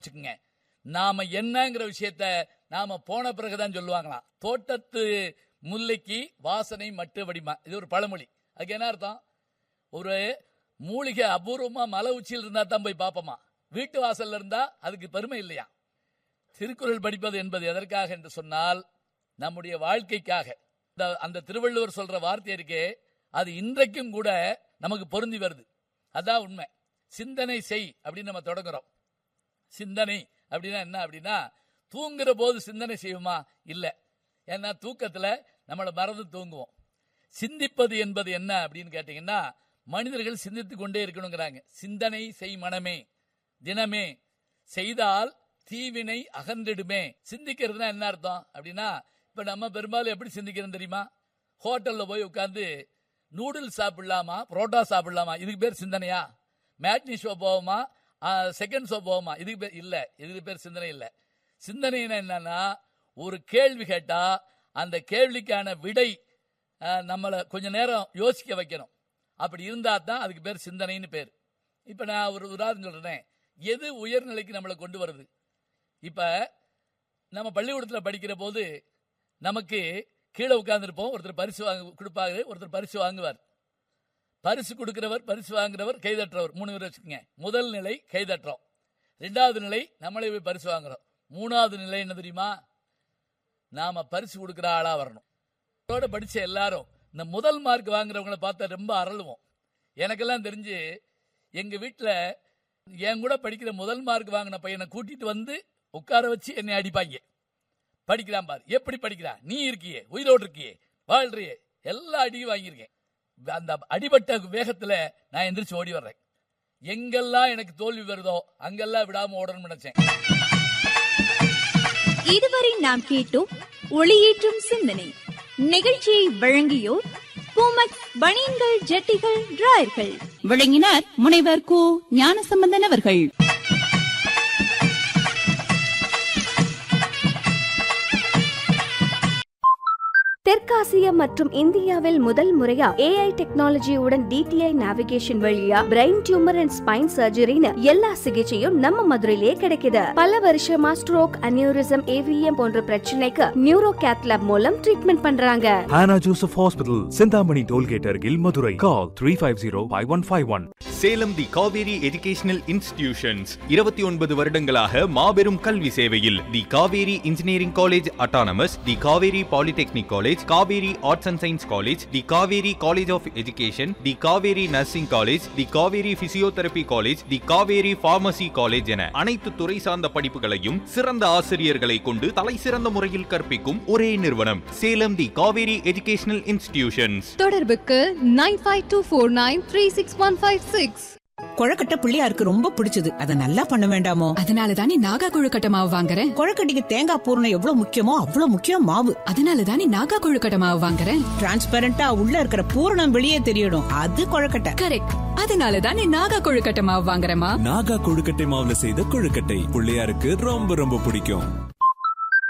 வச்சுக்கோங்க நாம என்னங்கிற விஷயத்த நாம போன பிறகுதான் சொல்லுவாங்களாம் தோட்டத்து முல்லைக்கு வாசனை மட்டு வடிமா இது ஒரு பழமொழி அதுக்கு என்ன அர்த்தம் ஒரு மூலிகை அபூர்வமா மலை உச்சியில் இருந்தா தான் போய் பார்ப்போமா வீட்டு வாசல்ல இருந்தா அதுக்கு பெருமை இல்லையா திருக்குறள் படிப்பது என்பது எதற்காக என்று சொன்னால் நம்முடைய வாழ்க்கைக்காக இந்த- அந்த திருவள்ளுவர் சொல்ற வார்த்தை இருக்கே அது இன்றைக்கும் கூட நமக்கு பொருந்தி வருது அதான் உண்மை சிந்தனை செய் அப்படின்னு நம்ம தொடங்குறோம் சிந்தனை அப்படின்னா என்ன அப்படின்னா தூங்குற போது சிந்தனை செய்வோமா இல்ல ஏன்னா தூக்கத்துல நம்மளை மறந்து தூங்குவோம் சிந்திப்பது என்பது என்ன அப்படின்னு கேட்டீங்கன்னா மனிதர்கள் சிந்தித்துக் கொண்டே இருக்கணுங்கிறாங்க சிந்தனை செய் மனமே தினமே செய்தால் தீவினை அகன்றிடுமே சிந்திக்கிறதுனா என்ன அர்த்தம் அப்படின்னா இப்ப நம்ம பெரும்பாலும் எப்படி சிந்திக்கிறோம் தெரியுமா ஹோட்டல்ல போய் உட்கார்ந்து நூடுல்ஸ் சாப்பிடலாமா புரோட்டா சாப்பிடலாமா இதுக்கு பேர் சிந்தனையா மேட்னி ஷோ போவோமா செகண்ட் ஷோ போவோமா இதுக்கு பேர் இல்ல இதுக்கு பேர் சிந்தனை இல்ல சிந்தனைனா என்னன்னா ஒரு கேள்வி கேட்டா அந்த கேள்விக்கான விடை அஹ், நம்மளை கொஞ்ச நேரம் யோசிக்க வைக்கணும் அப்படி இருந்தா தான் அதுக்கு பேர் சிந்தனைன்னு பேர் இப்ப நான் ஒரு உதாரணம் சொல்றேன் எது உயர்நிலைக்கு நம்மளை கொண்டு வருது இப்ப நம்ம பள்ளிக்கூடத்தில் படிக்கிற போது நமக்கு கீழே உட்கார்ந்துருப்போம் ஒருத்தர் பரிசு வாங்க கொடுப்பாரு ஒருத்தர் பரிசு வாங்குவார் பரிசு கொடுக்கிறவர் பரிசு வாங்குறவர் கைதட்டுறவர் மூணு பேர் வச்சுக்கோங்க முதல் நிலை கைதட்டுறோம் ரெண்டாவது நிலை நம்மளே போய் பரிசு வாங்குறோம் மூணாவது நிலை என்ன தெரியுமா நாம பரிசு கொடுக்கிற ஆளா வரணும் இதோட படிச்ச எல்லாரும் இந்த முதல் மார்க் வாங்குறவங்கள பார்த்தா ரொம்ப அரளுவோம் எனக்கெல்லாம் தெரிஞ்சு எங்க வீட்டில் என் கூட படிக்கிற முதல் மார்க் வாங்கின பையனை கூட்டிட்டு வந்து உட்கார வச்சு என்னை அடிப்பாங்க படிக்கிறான் பாரு எப்படி படிக்கிறான் நீ இருக்கியே உயிரோடு இருக்கியே வாழ்றியே எல்லா அடியும் வாங்கியிருக்கேன் அந்த அடிபட்ட வேகத்துல நான் எந்திரிச்சு ஓடி வர்றேன் எங்கெல்லாம் எனக்கு தோல்வி வருதோ அங்கெல்லாம் விடாம ஓடணும்னு நினைச்சேன் இதுவரை நாம் கேட்டோம் ஒளியேற்றும் சிந்தனை நிகழ்ச்சியை வழங்கியோர் பூமக் பனியன்கள் ஜட்டிகள் டிராயர்கள் வழங்கினார் முனைவர் கு ஞானசம்பந்தன் அவர்கள் தெற்காசியா மற்றும் இந்தியாவில் முதல் முறையா ஏஐ டெக்னாலஜியுடன் டிடிஐ நேவிகேஷன் வழியா பிரெயின் டியூமர் அண்ட் ஸ்பைன் சர்ஜரின்னு எல்லா சிகிச்சையும் நம்ம மதுரையிலே கிடைக்குது பல வருஷமா ஸ்ட்ரோக் அனியூரிசம் ஏவிஎம் போன்ற பிரச்சனைக்கு நியூரோ கேத்லாப் மூலம் ட்ரீட்மெண்ட் பண்றாங்க Hannah Joseph Hospital, Sindhamani Tollgate, Argil, Madurai. Call 350 5151. Salem the Kaveri educational institutions இருபத்தி ஒன்பது வருடங்களாக மாபெரும் கல்வி சேவையில் the Kaveri engineering college autonomous the Kaveri polytechnic college Kaveri arts and science college the Kaveri college of education the Kaveri nursing college the Kaveri physiotherapy college the Kaveri pharmacy college என அனைத்து துறை சார்ந்த படிப்புகளையும் சிறந்த ஆசிரியர்களை கொண்டு தலை சிறந்த முறையில் கற்பிக்கும் ஒரே நிறுவனம் Salem the Kaveri educational institutions தொடர்புக்கு nine five two four nine three six one five six kozhukattai பிள்ளையாருக்கு ரொம்ப பிடிச்சது அதை நல்லா பண்ண வேண்டாமோ அதனால தானே நாகா கொழுக்கட்டை மாவு வாங்குறேன் கொழக்கட்டைக்கு தேங்காய் பூரணம் எவ்வளவு முக்கியமோ அவ்வளவு முக்கியம் மாவு அதனால தானே நாகா கொழுக்கட்டை மாவு வாங்குறேன் டிரான்ஸ்பரண்டா உள்ள இருக்கிற பூரணம் வெளியே தெரியணும் அது கொழக்கட்டை கரெக்ட் அதனால தானே நாகா கொழுக்கட்டை மாவு வாங்குறேமா நாகா கொழுக்கட்டை மாவுல செய்த கொழுக்கட்டை பிள்ளையாருக்கு ரொம்ப ரொம்ப பிடிக்கும்